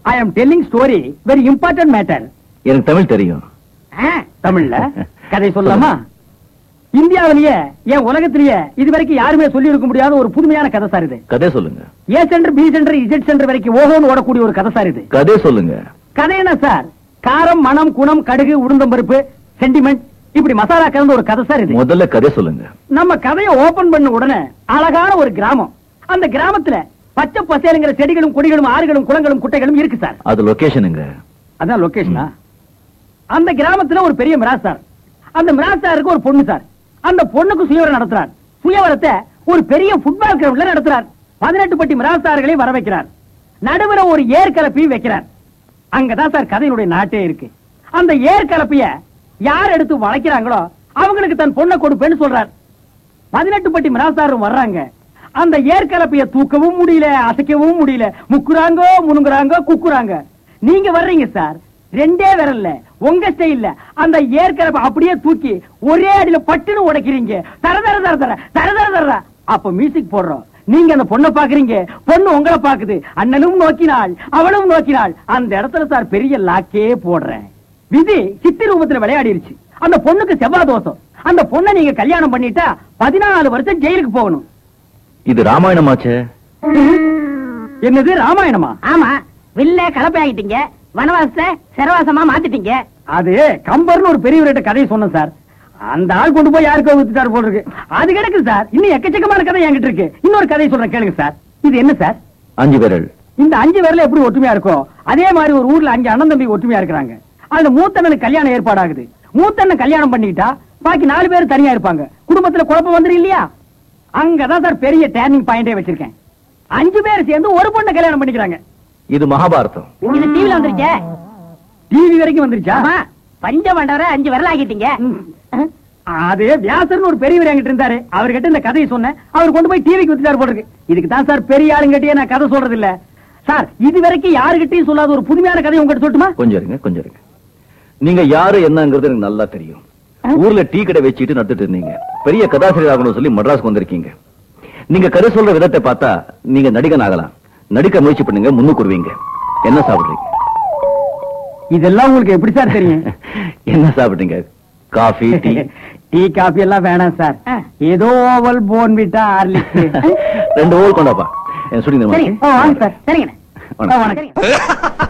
I am telling story very important matter எனக்கு தமிழ் தெரியும் தமிழ்ல கதை சொல்லலாமா இந்தியாவிலேயே என் உலகத்திலேயே இதுவரைக்கும் யாருமே சொல்லி இருக்க முடியாத ஒரு புதுமையான கதை சார் இது கதை சொல்லுங்க A centre B centre Z centre வரைக்கும் ஓஹோன்னு ஓடக்கூடிய ஒரு கதை சார் இது கதை சொல்லுங்க கதை என்ன சார் காரம் மணம் குணம் கடுகு உளுந்தம்பருப்பு சென்டிமெண்ட் இப்படி மசாலா கலந்த ஒரு கதை சார் இது முதல்ல கதை சொல்லுங்க நம்ம கதையை ஓபன் பண்ண உடனே அழகான ஒரு கிராமம் அந்த கிராமத்துல பச்சை பசேலுங்கிற செடிகளும் கொடிகளும் ஆறுகளும் குளங்களும் குட்டைகளும் இருக்கு சார் அது லொகேஷனுங்க அதான் லொகேஷனா அந்த கிராமத்துல ஒரு பெரிய மிராஸ்தார் அந்த மிராஸ்தாருக்கு ஒரு பொண்ணு சார் அந்த பொண்ணுக்கு சுயவரம் நடத்துறார் சுயவரத்தை ஒரு பெரிய ஃபுட்பால் கிரவுண்ட்ல நடத்துறார் பதினெட்டு பட்டி மிராஸ்தார்களை வர வைக்கிறார் நடுவுல ஒரு ஏர் கலப்பி வைக்கிறார் அங்கதான் சார் கதையினுடைய நாட்டே இருக்கு அந்த ஏர் கலப்பிய யார் எடுத்து வளைக்கிறாங்களோ அவங்களுக்கு தன் பொண்ணை கொடுப்பேன்னு சொல்றார் பதினெட்டு பட்டி மிராஸ்தாரும் வர்றாங்க அந்த ஏற்கலப்பைய தூக்கவும் முடியல அசைக்கவும் முடியல முக்குறாங்க முனுங்குறாங்க குக்குறாங்க நீங்க வர்றீங்க சார் ரெண்டே விரல்ல உங்க ஸ்டைல்ல அந்த ஏற்கலப்பை அப்படியே தூக்கி ஒரே அடியில பட்டுன்னு உடைக்கிறீங்க தர தர தர தர தர தர தர அப்ப மியூசிக் போடுறோம் நீங்க அந்த பொண்ணை பாக்குறீங்க பொண்ணு உங்களை பாக்குது அண்ணனும் நோக்கினாள் அவளும் நோக்கினாள் அந்த இடத்துல சார் பெரிய லாக்கே போடுறேன் விதி சித்தி ரூபத்துல விளையாடிருச்சு அந்த பொண்ணுக்கு செவ்வாய் தோஷம் அந்த பொண்ணை நீங்க கல்யாணம் பண்ணிட்டா பதினாலு வருஷம் ஜெயிலுக்கு போகணும் இது ராமாயணமாச்சே என்னது ராமாயணமா ஆமா வில்ல கலப்பை ஆகிட்டீங்க வனவாசத்தை சிறவாசமா மாத்திட்டீங்க அது கம்பர்னு ஒரு பெரியவர்கிட்ட கதையை சொன்னேன் சார் அந்த ஆள் கொண்டு போய் யாருக்கோ வித்துட்டாரு போல இருக்கு அது கிடக்கு சார் இன்னும் எக்கச்சக்கமான கதை என்கிட்ட இருக்கு இன்னொரு கதையை சொல்றேன் கேளுங்க சார் இது என்ன சார் அஞ்சு விரல் இந்த அஞ்சு பேர்ல எப்படி ஒற்றுமையா இருக்கும் அதே மாதிரி ஒரு ஊர்ல அஞ்சு அண்ணன் தம்பி ஒற்றுமையா இருக்கிறாங்க அந்த மூத்தண்ணனுக்கு கல்யாணம் ஏற்பாடாகுது மூத்தண்ணன் கல்யாணம் பண்ணிக்கிட்டா பாக்கி நாலு பேர் தனியா இருப்பாங்க குடும்பத்துல குழப்பம் வந்துரும் இல்லையா அங்கதான் சார் பெரிய டேர்னிங் பாயிண்டே வச்சிருக்கேன் அஞ்சு பேர் சேர்ந்து ஒரு பொண்ணை கல்யாணம் பண்ணிக்கிறாங்க இது மகாபாரதம் இது டிவில வந்துருச்சே டிவி வரைக்கும் வந்துருச்சா ஆமா பஞ்ச மண்டவரை அஞ்சு விரல் ஆகிட்டீங்க அது வியாசர்னு ஒரு பெரியவர் என்கிட்ட இருந்தாரு அவர்கிட்ட இந்த கதையை சொன்னேன் அவர் கொண்டு போய் டிவிக்கு வித்துட்டாரு போல இருக்கு இதுக்கு தான் சார் பெரிய ஆளுங்கிட்டயே நான் கதை சொல்றது இல்ல சார் இது வரைக்கும் யாருகிட்டயும் சொல்லாத ஒரு புதுமையான கதை உங்ககிட்ட சொல்லட்டுமா கொஞ்சம் இருங்க கொஞ்சம் இருங்க நீங்க யாரு என்னங்கிறது எனக்கு நல்லா தெரியும் ஊர்ல டீ கடை வச்சுட்டு நடத்திட்டு இருந்தீங்க பெரிய கதாசிரியர் ஆகணும்னு சொல்லி மட்ராஸ்க்கு வந்திருக்கீங்க நீங்க கதை சொல்ற விதத்தை பார்த்தா நீங்க நடிகன் ஆகலாம் நடிக்க முயற்சி பண்ணுங்க முன்னுக்கு வருவீங்க என்ன சாப்பிடுறீங்க இதெல்லாம் உங்களுக்கு எப்படி சார் தெரியும் என்ன சாப்பிட்டீங்க காஃபி டீ டீ காபி எல்லாம் வேணாம் சார் ஆ. ஏதோ ஓவல் போன் விட்டா ஹார்லிக்ஸ் ரெண்டு ஓல் கொண்டாப்பா சுடி சரி ஓ வாங்க சார் சரிங்கண்ணே வணக்கம். வணக்கம்